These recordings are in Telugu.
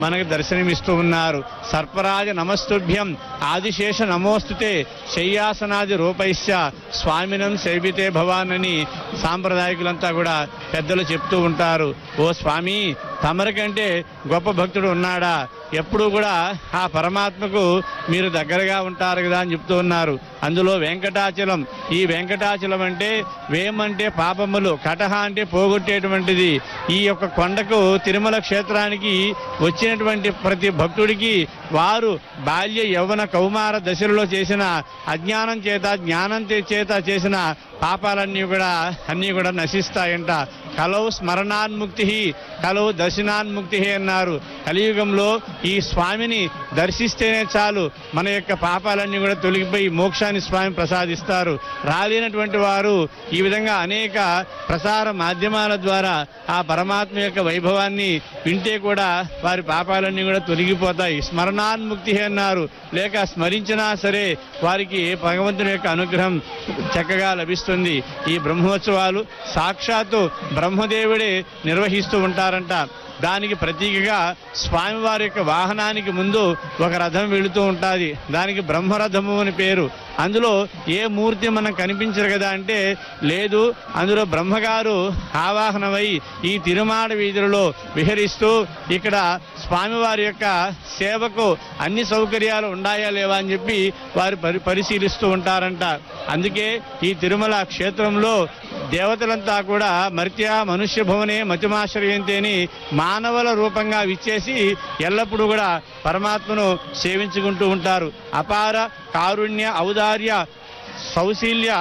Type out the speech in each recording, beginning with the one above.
మనకు దర్శనమిస్తూ ఉన్నారు సర్పరాజ నమస్తుభ్యం ఆదిశేష నమోస్తుతే శయ్యాసనాది రూపైశ్చ స్వామినం సేవితే భవాన్ అని సాంప్రదాయకులంతా కూడా పెద్దలు చెప్తూ ఉంటారు ఓ స్వామి తమరికంటే గొప్ప భక్తుడు ఉన్నాడా ఎప్పుడు కూడా ఆ పరమాత్మకు మీరు దగ్గరగా ఉంటారు కదా అని చెప్తూ ఉన్నారు అందులో వెంకటాచలం ఈ వెంకటాచలం అంటే వేమంటే పాపములు కటహ అంటే పోగొట్టేటువంటిది ఈ యొక్క కొండకు తిరుమల క్షేత్రానికి వచ్చినటువంటి ప్రతి భక్తుడికి వారు బాల్య యవ్వన కౌమార దశలలో చేసిన అజ్ఞానం చేత జ్ఞానం చే- చేత చేసిన పాపాలన్నీ కూడా అన్నీ కూడా నశిస్తాయంట కలవు స్మరణాన్ముక్తి కలవు దర్శనాన్ముక్తి అన్నారు కలియుగంలో ఈ స్వామిని దర్శిస్తేనే చాలు మన యొక్క పాపాలన్నీ కూడా తొలగిపోయి మోక్షాన్ని స్వామి ప్రసాదిస్తారు రాలేనటువంటి వారు ఈ విధంగా అనేక ప్రసార మాధ్యమాల ద్వారా ఆ పరమాత్మ యొక్క వైభవాన్ని వింటే కూడా వారి పాపాలన్నీ కూడా తొలగిపోతాయి స్మరణాన్ముక్తి అన్నారు లేక స్మరించినా సరే వారికి భగవంతుని యొక్క అనుగ్రహం చక్కగా లభిస్తుంది ఈ బ్రహ్మోత్సవాలు సాక్షాత్తు బ్రహ్మదేవుడే నిర్వహిస్తూ ఉంటారంట దానికి ప్రతీకగా స్వామివారి యొక్క వాహనానికి ముందు ఒక రథం వెళుతూ ఉంటుంది దానికి బ్రహ్మరథము అని పేరు అందులో ఏ మూర్తి మనం కనిపించరు కదా అంటే లేదు అందులో బ్రహ్మగారు ఆవాహనమై ఈ తిరుమాడ వీధులలో విహరిస్తూ ఇక్కడ స్వామివారి యొక్క సేవకు అన్ని సౌకర్యాలు ఉన్నాయా లేవా అని చెప్పి వారు పరి పరిశీలిస్తూ ఉంటారంట అందుకే ఈ తిరుమల క్షేత్రంలో దేవతలంతా కూడా మర్త్య మనుష్య భవనే మతిమాశ్రయంతేని మానవుల రూపంగా విచ్చేసి ఎల్లప్పుడూ కూడా పరమాత్మను సేవించుకుంటూ ఉంటారు అపార కారుణ్య ఔదార్య సౌశీల్య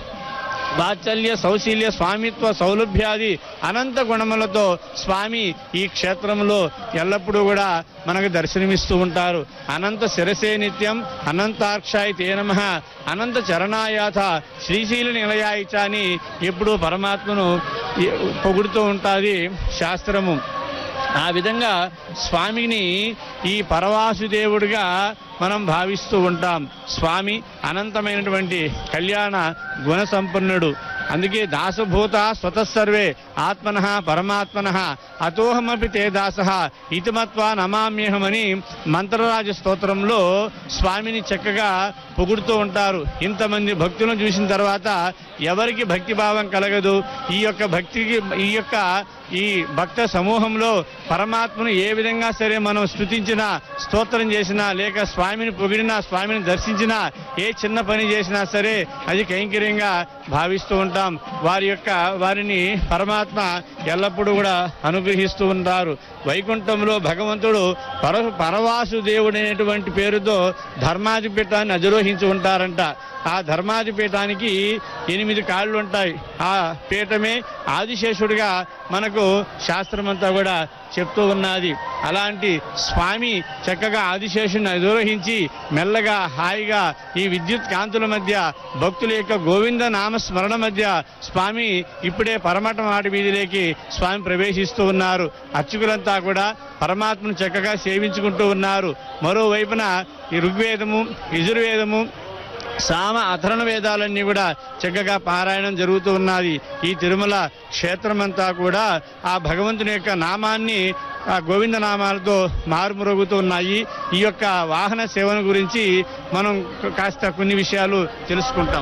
వాత్సల్య సౌశీల్య స్వామిత్వ సౌలభ్యాది అనంత గుణములతో స్వామి ఈ క్షేత్రంలో ఎల్లప్పుడూ కూడా మనకు దర్శనమిస్తూ ఉంటారు అనంత శిరసే నిత్యం అనంతాక్షాయ తే నమ అనంత చరణాయాథ శ్రీశీల నిలయాయిచ అని ఎప్పుడూ పరమాత్మను ఈ- పొగుడుతూ ఉంటుంది శాస్త్రము ఆ విధంగా స్వామిని ఈ పరవాసుదేవుడిగా మనం భావిస్తూ ఉంటాం స్వామి అనంతమైనటువంటి కళ్యాణ గుణ సంపన్నుడు అందుకే దాసభూత స్వతసర్వే ఆత్మన పరమాత్మన అతోహమపి తే దాస ఇతిమత్వా నమామ్యహమని మంత్రరాజ స్తోత్రంలో స్వామిని చక్కగా పొగుడుతూ ఉంటారు ఇంతమంది భక్తులను చూసిన తర్వాత ఎవరికి భక్తి భావం కలగదు ఈ యొక్క భక్తికి ఈ యొక్క ఈ భక్త సమూహంలో పరమాత్మను ఏ విధంగా సరే మనం స్థుతించినా స్తోత్రం చేసినా లేక స్వామిని పొగిడినా స్వామిని దర్శించినా ఏ చిన్న పని చేసినా సరే అది కైంకర్యంగా భావిస్తూ ఉంటాం వారి యొక్క వారిని పరమాత్మ ఎల్లప్పుడూ కూడా అనుగ్రహిస్తూ ఉంటారు వైకుంఠంలో భగవంతుడు పర పరవాసు దేవుడైనటువంటి పేరుతో ధర్మాధిపీఠాన్ని అధిరోహించి ఉంటారంట ఆ ధర్మాధిపీఠానికి ఎనిమిది కాళ్ళు ఉంటాయి ఆ పీఠమే ఆదిశేషుడిగా మనకు శాస్త్రమంతా కూడా చెప్తూ ఉన్నది అలాంటి స్వామి చక్కగా ఆదిశేషుని అధిరోహించి మెల్లగా హాయిగా ఈ విద్యుత్ కాంతుల మధ్య భక్తుల యొక్క గోవింద నామ స్మరణ మధ్య స్వామి ఇప్పుడే పరమట మాటి వీధిలోకి స్వామి ప్రవేశిస్తూ ఉన్నారు అర్చకులంతా కూడా పరమాత్మను చక్కగా సేవించుకుంటూ ఉన్నారు మరోవైపున ఈ ఋగ్వేదము యజుర్వేదము సామ అథర్ణ వేదాలన్నీ కూడా చక్కగా పారాయణం జరుగుతూ ఉన్నది ఈ తిరుమల క్షేత్రమంతా కూడా ఆ భగవంతుని యొక్క నామాన్ని ఆ గోవింద నామాలతో మారుమ్రోగుతూ ఉన్నాయి ఈ యొక్క వాహన సేవన గురించి మనం కాస్త కొన్ని విషయాలు తెలుసుకుంటాం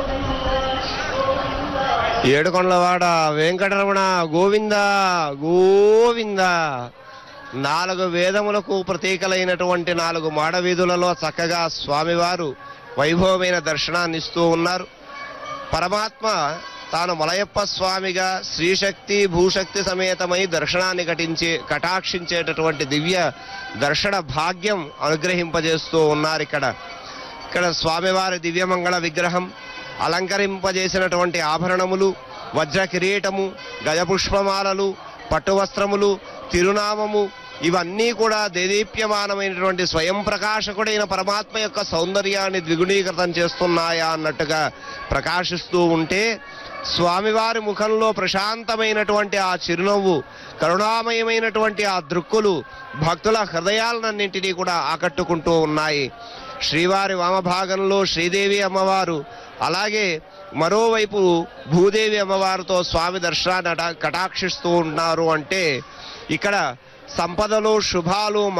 ఏడుకొండలవాడ వెంకటరమణ గోవింద గోవింద నాలుగు వేదములకు ప్రతీకలైనటువంటి నాలుగు మాడవీధులలో చక్కగా స్వామివారు వైభవమైన దర్శనాన్ని ఇస్తూ ఉన్నారు పరమాత్మ తాను మలయప్ప స్వామిగా శ్రీశక్తి భూశక్తి సమేతమై దర్శనాన్ని కటించే కటాక్షించేటటువంటి దివ్య దర్శన భాగ్యం అనుగ్రహింపజేస్తూ ఉన్నారు ఇక్కడ ఇక్కడ స్వామివారి దివ్యమంగళ విగ్రహం అలంకరింపజేసినటువంటి ఆభరణములు వజ్ర కిరీటము గజపుష్పమాలలు పట్టు వస్త్రములు తిరునామము ఇవన్నీ కూడా దేదీప్యమానమైనటువంటి స్వయం ప్రకాశకుడైన పరమాత్మ యొక్క సౌందర్యాన్ని ద్విగుణీకృతం చేస్తున్నాయా అన్నట్టుగా ప్రకాశిస్తూ ఉంటే స్వామివారి ముఖంలో ప్రశాంతమైనటువంటి ఆ చిరునవ్వు కరుణామయమైనటువంటి ఆ దృక్కులు భక్తుల హృదయాలన్నింటినీ కూడా ఆకట్టుకుంటూ ఉన్నాయి శ్రీవారి వామభాగంలో శ్రీదేవి అమ్మవారు అలాగే మరోవైపు భూదేవి అమ్మవారితో స్వామి దర్శనాన్ని అట- కటాక్షిస్తూ ఉన్నారు అంటే ఇక్కడ సంపదలు శుభాలు